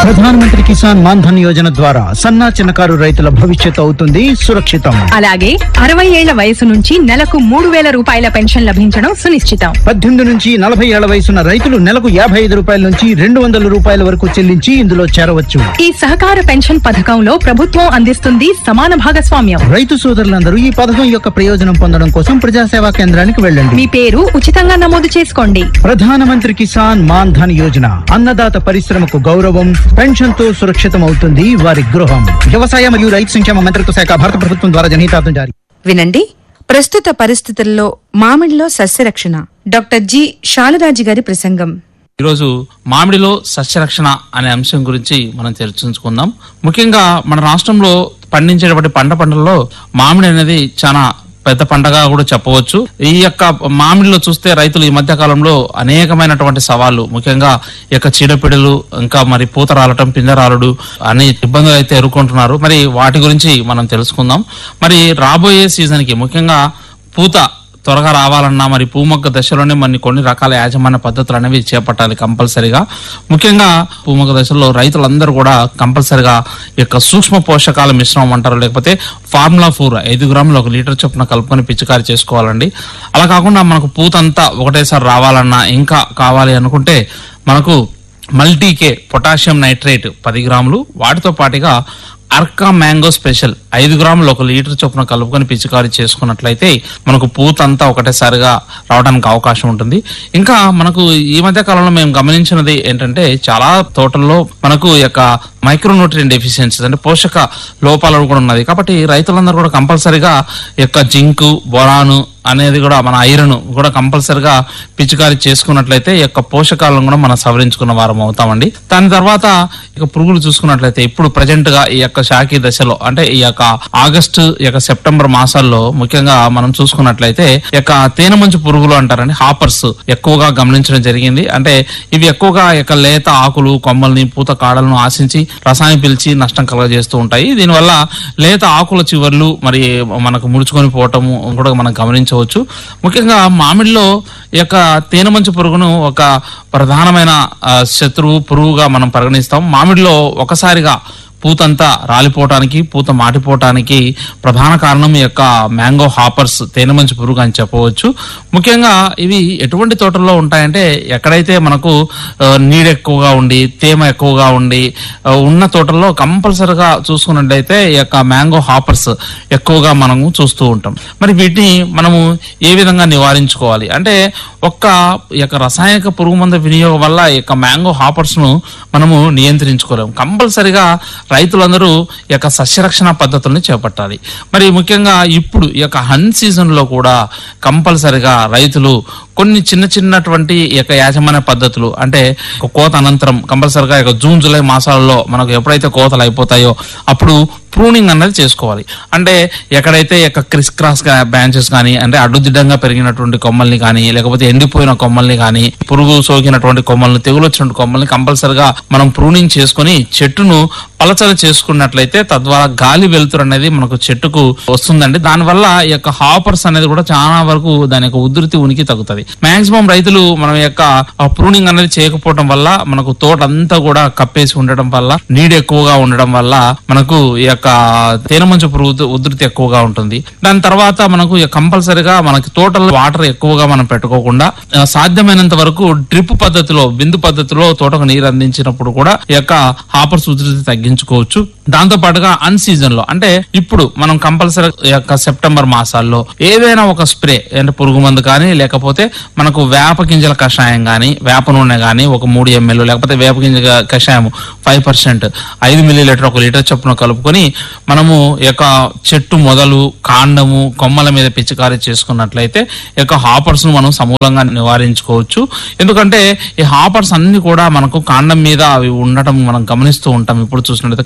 ప్రధానమంత్రి కిసాన్ మాన్ ధన్ యోజన ద్వారా సన్నా చిన్నకారు రైతుల భవిష్యత్తు అవుతుంది సురక్షితం అలాగే అరవై ఏళ్ల వయసు నుంచి నెలకు మూడు వేల రూపాయల పెన్షన్ లభించడం సునిశ్చితం పద్దెనిమిది నుంచి నలభై ఏళ్ల వయసున్న రైతులు నెలకు యాభై ఐదు రూపాయల నుంచి రెండు వందల రూపాయల వరకు చెల్లించి ఇందులో చేరవచ్చు ఈ సహకార పెన్షన్ పథకంలో ప్రభుత్వం అందిస్తుంది సమాన భాగస్వామ్యం రైతు సోదరులందరూ ఈ పథకం యొక్క ప్రయోజనం పొందడం కోసం ప్రజాసేవా కేంద్రానికి వెళ్ళండి మీ పేరు ఉచితంగా నమోదు చేసుకోండి ప్రధానమంత్రి కిసాన్ మాన్ ధన్ యోజన అన్నదాత పరిశ్రమకు గౌరవం పెన్షన్ తో సురక్షితం అవుతుంది వారి గృహం వ్యవసాయ మరియు రైతు సంక్షేమ మంత్రిత్వ శాఖ భారత ప్రభుత్వం ద్వారా జనహితార్థం జారీ వినండి ప్రస్తుత పరిస్థితుల్లో మామిడిలో సస్యరక్షణ డాక్టర్ జి శాలురాజు గారి ప్రసంగం ఈరోజు మామిడిలో సస్యరక్షణ అనే అంశం గురించి మనం చర్చించుకుందాం ముఖ్యంగా మన రాష్ట్రంలో పండించేటువంటి పంట పంటల్లో మామిడి అనేది చాలా పెద్ద పంటగా కూడా చెప్పవచ్చు ఈ యొక్క మామిడిలో చూస్తే రైతులు ఈ మధ్య కాలంలో అనేకమైనటువంటి సవాళ్లు ముఖ్యంగా ఈ యొక్క చీడపీడలు ఇంకా మరి పూత రాలటం పిందె రాలడు అనే ఇబ్బందులు అయితే ఎదుర్కొంటున్నారు మరి వాటి గురించి మనం తెలుసుకుందాం మరి రాబోయే సీజన్ కి ముఖ్యంగా పూత త్వరగా రావాలన్నా మరి పూమొగ్గ దశలోనే మరి కొన్ని రకాల యాజమాన్య పద్ధతులు అనేవి చేపట్టాలి కంపల్సరిగా ముఖ్యంగా పూమొగ్గ దశలో రైతులందరూ కూడా కంపల్సరిగా ఈ యొక్క సూక్ష్మ పోషకాల మిశ్రమం అంటారు లేకపోతే ఫార్ములా ఫోర్ ఐదు గ్రాములు ఒక లీటర్ చొప్పున కలుపుకొని పిచికారి చేసుకోవాలండి అలా కాకుండా మనకు పూతంతా ఒకటేసారి రావాలన్నా ఇంకా కావాలి అనుకుంటే మనకు మల్టీకే పొటాషియం నైట్రేట్ పది గ్రాములు వాటితో పాటుగా అర్కా మ్యాంగో స్పెషల్ ఐదు గ్రాములు ఒక లీటర్ చొప్పున కలుపుకొని పిచికారీ చేసుకున్నట్లయితే మనకు పూత అంతా ఒకటేసారిగా రావడానికి అవకాశం ఉంటుంది ఇంకా మనకు ఈ మధ్య కాలంలో మేము గమనించినది ఏంటంటే చాలా తోటల్లో మనకు ఈ యొక్క మైక్రోన్యూట్రియన్ డెఫిషియన్సీస్ అంటే పోషక లోపాలు కూడా ఉన్నది కాబట్టి రైతులందరూ కూడా కంపల్సరిగా ఈ యొక్క జింకు బొరాను అనేది కూడా మన ఐరన్ కూడా కంపల్సరిగా పిచికారీ చేసుకున్నట్లయితే ఈ యొక్క పోషకాలను కూడా మనం సవరించుకున్న వారం అవుతామండి దాని తర్వాత ఇక పురుగులు చూసుకున్నట్లయితే ఇప్పుడు ప్రజెంట్ గా ఈ యొక్క శాఖీ దశలో అంటే ఈ యొక్క ఆగస్టు ఈ యొక్క సెప్టెంబర్ మాసాల్లో ముఖ్యంగా మనం చూసుకున్నట్లయితే ఈ యొక్క తేనె మంచు పురుగులు అంటారండి హాపర్స్ ఎక్కువగా గమనించడం జరిగింది అంటే ఇవి ఎక్కువగా ఈ యొక్క లేత ఆకులు కొమ్మల్ని పూత కాడలను ఆశించి రసాయనం పిలిచి నష్టం కలగజేస్తూ ఉంటాయి దీనివల్ల లేత ఆకుల చివర్లు మరి మనకు ముడుచుకొని పోవటము కూడా మనం గమనించవచ్చు ముఖ్యంగా మామిడిలో ఈ యొక్క తేనె మంచు పురుగును ఒక ప్రధానమైన ఆ, శత్రువు పురుగుగా మనం పరిగణిస్తాం మామిడిలో ఒకసారిగా పూతంతా రాలిపోవటానికి పూత మాటిపోవటానికి ప్రధాన కారణం ఈ యొక్క మ్యాంగో హాపర్స్ తేనె మంచు పురుగు అని చెప్పవచ్చు ముఖ్యంగా ఇవి ఎటువంటి తోటల్లో ఉంటాయంటే ఎక్కడైతే మనకు ఆ, నీడ ఎక్కువగా ఉండి తేమ ఎక్కువగా ఉండి ఆ, ఉన్న తోటల్లో కంపల్సరిగా చూసుకున్నట్లయితే ఈ యొక్క మ్యాంగో హాపర్స్ ఎక్కువగా మనము చూస్తూ ఉంటాం మరి వీటిని మనము ఏ విధంగా నివారించుకోవాలి అంటే ఒక్క ఈ యొక్క రసాయనిక పురుగు మందు వినియోగం వల్ల ఈ యొక్క మ్యాంగో హాపర్స్ ను మనము నియంత్రించుకోలేము కంపల్సరిగా రైతులందరూ ఈ యొక్క సస్యరక్షణ పద్ధతుల్ని చేపట్టాలి మరి ముఖ్యంగా ఇప్పుడు ఈ యొక్క హన్ సీజన్ లో కూడా కంపల్సరిగా రైతులు కొన్ని చిన్న చిన్నటువంటి ఈ యొక్క యాజమాన్య పద్ధతులు అంటే ఒక కోత అనంతరం కంపల్సరిగా ఈ యొక్క జూన్ జూలై మాసాలలో మనకు ఎప్పుడైతే కోతలు అయిపోతాయో అప్పుడు ప్రూనింగ్ అన్నది చేసుకోవాలి అంటే ఎక్కడైతే ఈ యొక్క క్రిస్ క్రాస్ బ్రాంచెస్ కానీ అంటే అడ్డుదిడ్డంగా పెరిగినటువంటి కొమ్మల్ని కానీ లేకపోతే ఎండిపోయిన కొమ్మల్ని కానీ పురుగు సోకినటువంటి కొమ్మల్ని తెగులు వచ్చినటువంటి కొమ్మల్ని కంపల్సరిగా మనం ప్రూనింగ్ చేసుకొని చెట్టును పలచల చేసుకున్నట్లయితే తద్వారా గాలి వెలుతురు అనేది మనకు చెట్టుకు వస్తుందండి దానివల్ల ఈ యొక్క హాపర్స్ అనేది కూడా చాలా వరకు దాని యొక్క ఉధృతి ఉనికి తగ్గుతుంది మాక్సిమం రైతులు మనం యొక్క ప్రూనింగ్ అనేది చేయకపోవడం వల్ల మనకు తోట అంతా కూడా కప్పేసి ఉండడం వల్ల నీడు ఎక్కువగా ఉండడం వల్ల మనకు ఈ యొక్క తేనె మంచు పురుగు ఉధృ- ఉధృతి ఎక్కువగా ఉంటుంది దాని తర్వాత మనకు కంపల్సరిగా మనకి తోటలో వాటర్ ఎక్కువగా మనం పెట్టుకోకుండా ఆ, సాధ్యమైనంత వరకు డ్రిప్ పద్ధతిలో బిందు పద్ధతిలో తోటకు నీరు అందించినప్పుడు కూడా ఈ యొక్క హాపర్స్ ఉధృతి తగ్గించుకోవచ్చు దాంతో పాటుగా అన్ సీజన్ లో అంటే ఇప్పుడు మనం కంపల్సరీ ఈ యొక్క సెప్టెంబర్ మాసాల్లో ఏదైనా ఒక స్ప్రే అంటే పురుగు మందు కానీ లేకపోతే మనకు వేప గింజల కషాయం కానీ వేప నూనె కానీ ఒక మూడు ఎంఎల్ లేకపోతే వేప గింజ కషాయం ఫైవ్ పర్సెంట్ ఐదు మిల్లీ లీటర్ ఒక లీటర్ చొప్పున కలుపుకొని మనము ఈ యొక్క చెట్టు మొదలు కాండము కొమ్మల మీద పిచికారీ చేసుకున్నట్లయితే ఈ యొక్క హాపర్స్ ను మనం సమూలంగా నివారించుకోవచ్చు ఎందుకంటే ఈ హాపర్స్ అన్ని కూడా మనకు కాండం మీద అవి ఉండటం మనం గమనిస్తూ ఉంటాం ఇప్పుడు చూసినట్లయితే కాబట్టి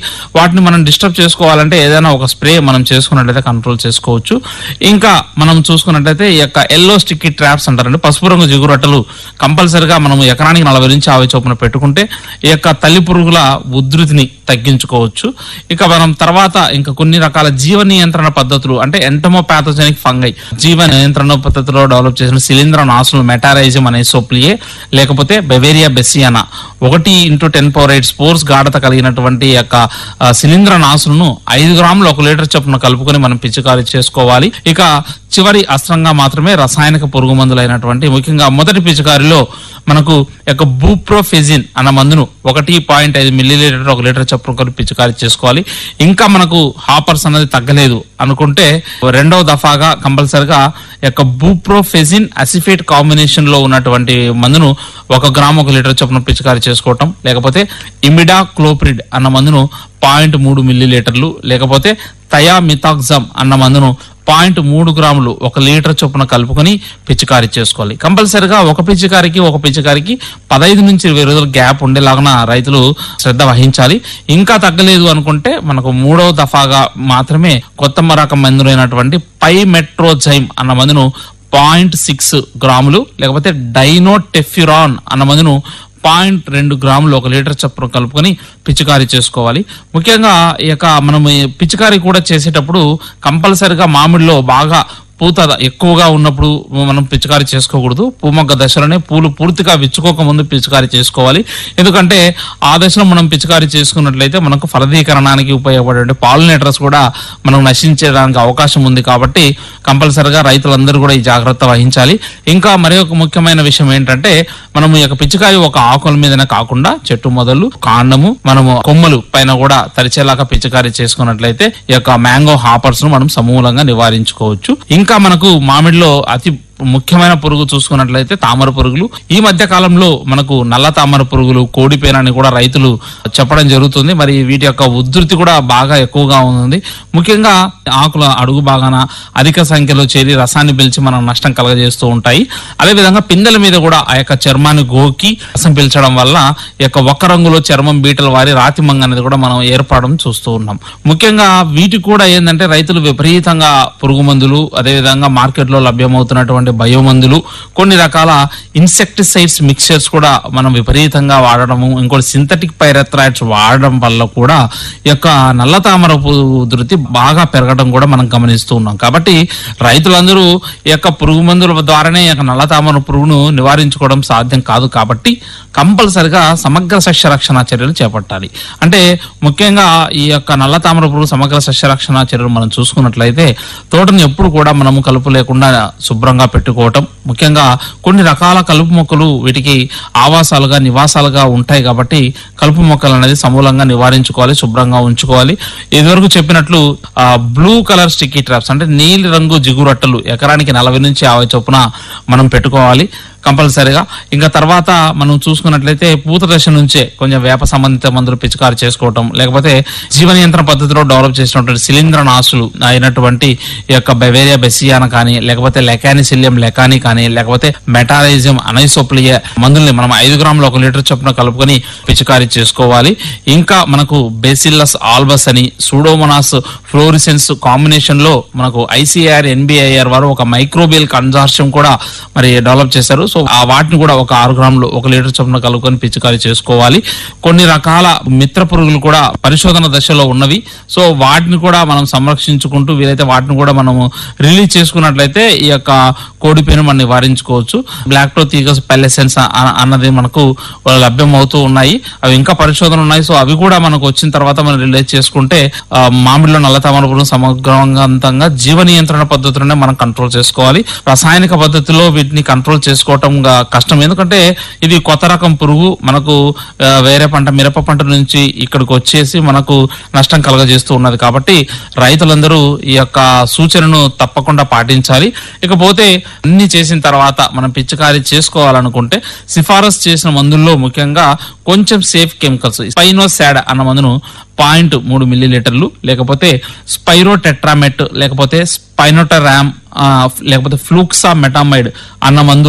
వాటిని మనం డిస్టర్బ్ చేసుకోవాలంటే ఏదైనా ఒక స్ప్రే మనం చేసుకున్నట్లయితే కంట్రోల్ చేసుకోవచ్చు ఇంకా మనం చూసుకున్నట్లయితే ఈ యొక్క ఎల్లో స్టిక్కీ ట్రాప్స్ అంటారండి పసుపు రంగు జిగురట్టలు కంపల్సరిగా మనం ఎకరానికి నలభై నుంచి యాభై చొప్పున పెట్టుకుంటే ఈ యొక్క తల్లి పురుగుల ఉధృతిని తగ్గించుకోవచ్చు ఇక మనం తర్వాత ఇంకా కొన్ని రకాల జీవ నియంత్రణ పద్ధతులు అంటే ఎంటమోపాథోజెనిక్ ఫంగై జీవ నియంత్రణ పద్ధతిలో డెవలప్ చేసిన శిలీంద్ర నాసులు మెటారైజం అనే సోప్లియే లేకపోతే బెవేరియా బెసియానా ఒకటి into ten power eight spores గాఢత కలిగినటువంటి ఈ యొక్క ఆ, శిలీంద్ర నాసులను ఐదు గ్రాములు ఒక లీటర్ చొప్పున కలుపుకొని మనం పిచికారీ చేసుకోవాలి ఇక చివరి అస్త్రంగా మాత్రమే రసాయనిక పురుగు మందులైనటువంటి ముఖ్యంగా మొదటి పిచికారిలో మనకు ఈ యొక్క బూప్రోఫెజిన్ అన్న మందును ఒకటి పాయింట్ ఐదు మిల్లీ లీటర్ ఒక లీటర్ చొప్పున కలిపి పిచికారీ చేసుకోవాలి ఇంకా మనకు హాపర్స్ అన్నది తగ్గలేదు అనుకుంటే రెండవ దఫాగా కంపల్సరిగా ఈ యొక్క బూప్రోఫెజిన్ అసిఫేట్ కాంబినేషన్ లో ఉన్నటువంటి మందును ఒక గ్రామ్ ఒక లీటర్ చొప్పున పిచికారీ చేసుకోవటం లేకపోతే ఇమిడా క్లోప్రిడ్ అన్న మందును పాయింట్ మూడు మిల్లీ లీటర్లు లేకపోతే థయామితాక్జమ్ అన్న మందును పాయింట్ మూడు గ్రాములు ఒక లీటర్ చొప్పున కలుపుకొని పిచికారీ చేసుకోవాలి కంపల్సరిగా ఒక పిచికారికి ఒక పిచికారికి పదహైదు నుంచి ఇరవై రోజుల గ్యాప్ ఉండేలాగా రైతులు శ్రద్ధ వహించాలి ఇంకా తగ్గలేదు అనుకుంటే మనకు మూడవ దఫాగా మాత్రమే కొత్త రకం మందులైనటువంటి పై మెట్రోజైమ్ అన్న మందును పాయింట్ సిక్స్ గ్రాములు లేకపోతే డైనోటెఫ్యురాన్ అన్న మందును పాయింట్ రెండు గ్రాములు ఒక లీటర్ చొప్పున కలుపుకొని పిచికారీ చేసుకోవాలి ముఖ్యంగా ఈ యొక్క మనం ఈ పిచికారీ కూడా చేసేటప్పుడు కంపల్సరిగా మామిడిలో బాగా పూత ఎక్కువగా ఉన్నప్పుడు మనం పిచికారీ చేసుకోకూడదు పూమొగ్గ దశలోనే పూలు పూర్తిగా విచ్చుకోక ముందు పిచికారీ చేసుకోవాలి ఎందుకంటే ఆ దశలో మనం పిచికారీ చేసుకున్నట్లయితే మనకు ఫలదీకరణానికి ఉపయోగపడే పాలినేటర్స్ కూడా మనం నశించడానికి అవకాశం ఉంది కాబట్టి కంపల్సరిగా రైతులందరూ కూడా ఈ జాగ్రత్త వహించాలి ఇంకా మరి ఒక ముఖ్యమైన విషయం ఏంటంటే మనం ఈ యొక్క పిచికారి ఒక ఆకుల మీదనే కాకుండా చెట్టు మొదలు కాండము మనము కొమ్మలు పైన కూడా తరిచేలాగా పిచికారీ చేసుకున్నట్లయితే ఈ యొక్క మ్యాంగో హాపర్స్ ను మనం సమూలంగా నివారించుకోవచ్చు ఇంకా మనకు మామిడిలో అతి ముఖ్యమైన పురుగు చూసుకున్నట్లయితే తామర పురుగులు ఈ మధ్య కాలంలో మనకు నల్ల తామర పురుగులు కోడిపేన అని కూడా రైతులు చెప్పడం జరుగుతుంది మరి వీటి యొక్క ఉధృతి కూడా బాగా ఎక్కువగా ఉంది ముఖ్యంగా ఆకుల అడుగు భాగాన అధిక సంఖ్యలో చేరి రసాన్ని పీల్చి మనం నష్టం కలగజేస్తూ ఉంటాయి అదేవిధంగా పిందెల మీద కూడా ఆ యొక్క చర్మాన్ని గోకి రసం పీల్చడం వల్ల ఈ యొక్క ఒక్క రంగులో చర్మం బీటల వారి రాతిమంగ అనేది కూడా మనం ఏర్పడడం చూస్తూ ఉన్నాం ముఖ్యంగా వీటి కూడా ఏంటంటే రైతులు విపరీతంగా పురుగు మందులు అదేవిధంగా మార్కెట్ లో లభ్యమవుతున్నటువంటి బయోమందులు కొన్ని రకాల ఇన్సెక్టిసైడ్స్ మిక్చర్స్ కూడా మనం విపరీతంగా వాడడము ఇంకోటి సింథటిక్ పైరెథ్రాయిడ్స్ వాడడం వల్ల కూడా ఈ యొక్క నల్ల తామర పురుగు ఉధృతి బాగా పెరగడం కూడా మనం గమనిస్తూ ఉన్నాం కాబట్టి రైతులందరూ ఈ యొక్క పురుగు మందుల ద్వారానే ఈ యొక్క నల్ల తామర పురుగును నివారించుకోవడం సాధ్యం కాదు కాబట్టి కంపల్సరిగా సమగ్ర సస్య రక్షణ చర్యలు చేపట్టాలి అంటే ముఖ్యంగా ఈ యొక్క నల్ల తామర పురుగు సమగ్ర సస్య రక్షణ చర్యలు మనం చూసుకున్నట్లయితే తోటను ఎప్పుడు కూడా మనము కలుపు లేకుండా శుభ్రంగా పెట్టుకోవటం ముఖ్యంగా కొన్ని రకాల కలుపు మొక్కలు వీటికి ఆవాసాలుగా నివాసాలుగా ఉంటాయి కాబట్టి కలుపు మొక్కలు అనేది సమూలంగా నివారించుకోవాలి శుభ్రంగా ఉంచుకోవాలి ఇదివరకు చెప్పినట్లు ఆ బ్లూ కలర్ స్టిక్కీ ట్రాప్స్ అంటే నీలి రంగు జిగురట్టలు ఎకరానికి నలభై నుంచి యాభై చొప్పున మనం పెట్టుకోవాలి కంపల్సరీగా ఇంకా తర్వాత మనం చూసుకున్నట్లయితే పూత దశ నుంచే కొంచెం వేప సంబంధిత మందులు పిచికారి చేసుకోవటం లేకపోతే జీవ నియంత్రణ పద్ధతిలో డెవలప్ చేసినటువంటి శిలీంద్ర నాసులు అయినటువంటి ఈ యొక్క బెవేరియా బెసియాన కానీ లేకపోతే లెకానిసిలియం లెకాని కానీ లేకపోతే మెటారైజం అనైసోప్లియ మందుల్ని మనం ఐదు గ్రాములు ఒక లీటర్ చొప్పున కలుపుకొని పిచికారీ చేసుకోవాలి ఇంకా మనకు బేసిల్లస్ ఆల్బస్ అని సూడోమోనాస్ ఫ్లోరిసెన్స్ కాంబినేషన్ లో మనకు ఐసీఆర్ ఎన్బిఐఆర్ వారు ఒక మైక్రోబియల్ కన్సార్షియం కూడా మరి డెవలప్ చేశారు సో ఆ వాటిని కూడా ఒక ఆరు గ్రాములు ఒక లీటర్ చొప్పున కలుపుకొని పిచికారీ చేసుకోవాలి కొన్ని రకాల మిత్ర పురుగులు కూడా పరిశోధన దశలో ఉన్నవి సో వాటిని కూడా మనం సంరక్షించుకుంటూ వీలైతే వాటిని కూడా మనము రిలీజ్ చేసుకున్నట్లయితే ఈ యొక్క కోడిపేను మనం నివారించుకోవచ్చు బ్లాక్టో తీగస్ పెల్లెసెన్స్ అన్నది మనకు లభ్యం అవుతూ ఉన్నాయి అవి ఇంకా పరిశోధన ఉన్నాయి సో అవి కూడా మనకు వచ్చిన తర్వాత మనం రిలీజ్ చేసుకుంటే ఆ, మామిడిలో నల్ల తామర పురుగు సమగ్రవంతంగా జీవ నియంత్రణ పద్ధతులనే మనం కంట్రోల్ చేసుకోవాలి రసాయనిక పద్ధతిలో వీటిని కంట్రోల్ చేసుకోవటం గా కష్టం ఎందుకంటే ఇది కొత్త రకం పురుగు మనకు ఆ, వేరే పంట మిరప పంట నుంచి ఇక్కడికి వచ్చేసి మనకు నష్టం కలగజేస్తూ ఉన్నది కాబట్టి రైతులందరూ ఈ యొక్క సూచనను తప్పకుండా పాటించాలి ఇకపోతే అన్ని చేసిన తర్వాత మనం పిచికారీ చేసుకోవాలనుకుంటే సిఫారసు చేసిన మందుల్లో ముఖ్యంగా కొంచెం సేఫ్ కెమికల్స్ స్పైనోసాడ్ అన్న మందును పాయింట్ మూడు మిల్లీ లీటర్లు లేకపోతే స్పైరో టెట్రామెట్ లేకపోతే స్పైనోటరామ్ లేకపోతే ఫ్లూక్సా మెటామైడ్ అన్న మందు